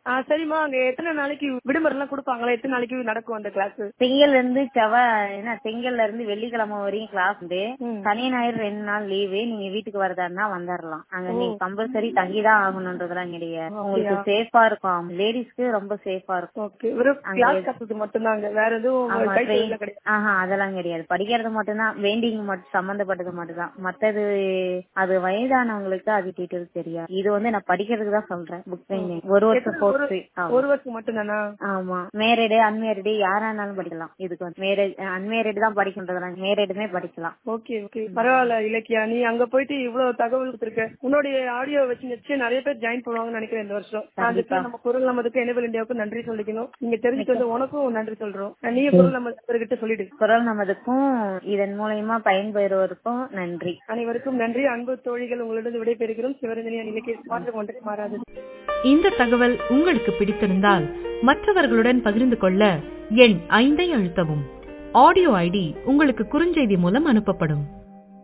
ஆ, சரிம்மா அங்க எத்தனை நாளைக்கு விடுமுறை எல்லாம் கொடுப்பாங்களா எத்தனை நாளைக்கு நடக்கும் அந்த கிளாஸ் திங்கள்ல இருந்து செவ்வாய் என்ன திங்கள்ல இருந்து வெள்ளிக்கிழமை வரையும் கிளாஸ் உண்டு ம். சனி ஞாயிறு ரெண்டு நாள் லீவு நீங்க வீட்டுக்கு வரதாருன்னா வந்துடலாம் அங்க நீங்க கம்பல்சரி தங்கிதான் ஆகணுன்றதெல்லாம் கிடையாது உங்களுக்கு சேஃபா இருக்கும் லேடிஸ்க்கு ரொம்ப சேஃபா இருக்கும் ஓகே வெறும் கிளாஸ் கத்துறது மட்டும்தான் அங்க வேற எதுவும் ஆமா, கை train- தொழில கிடையாது ஆஹா அதெல்லாம் கிடையாது படிக்கிறது மட்டும்தான் வெண்டிங் மட்டும் சம்பந்தப்பட்டது மட்டும்தான் மத்தது அது வயதானவங்களுக்கு அது டீட்டெயில்ஸ் தெரியாது இது வந்து நான் படிக்கிறதுக்கு தான் சொல்றேன் புக் ஒரு வருஷம் கோர்ஸ் ஒரு வருஷம் மட்டும்தானா ஆமா மேரிடு அன்மேரிடு யாரானாலும் படிக்கலாம் இதுக்கு வந்து மேரேஜ் அன்மேரிடு தான் படிக்கின்றதுலாம் மேரிடுமே படிக்கலாம் ஓகே ஓகே பரவாயில்ல இலக்கியா நீ அங்க போயிட்டு இவ்வளவு தகவல் கொடுத்துருக்க உன்னுடைய ஆடியோ வச்சு வச்சு நிறைய பேர் ஜாயின் பண்ணுவாங்கன்னு நினைக்கிறேன் இந்த வருஷம் அதுக்கு நம்ம குரல் நமதுக்கு எனபிள் இந்தியாவுக்கு நன்றி சொல்லிக்கணும் நீங்க தெரிஞ்சுட்டு வந்து உனக்கும் நன்றி சொல்றோம் நீங்க குரல் நம்ம கிட்ட சொல்லிடு குரல் நமதுக்கும் இதன் மூலயமா பயன்பெறுவோருக்கும் நன்றி அனைவருக்கும் நன்றி அன்பு தோழிகள் உங்களிடம் விடைபெறுகிறோம் சிவரஞ்சனி இலக்கிய மாற்றம் ஒன்றே மாறாது இந்த தகவல் உங்களுக்கு பிடித்திருந்தால் மற்றவர்களுடன் பகிர்ந்து கொள்ள எண் ஐந்தை அழுத்தவும் ஆடியோ ஐடி உங்களுக்கு குறுஞ்செய்தி மூலம் அனுப்பப்படும்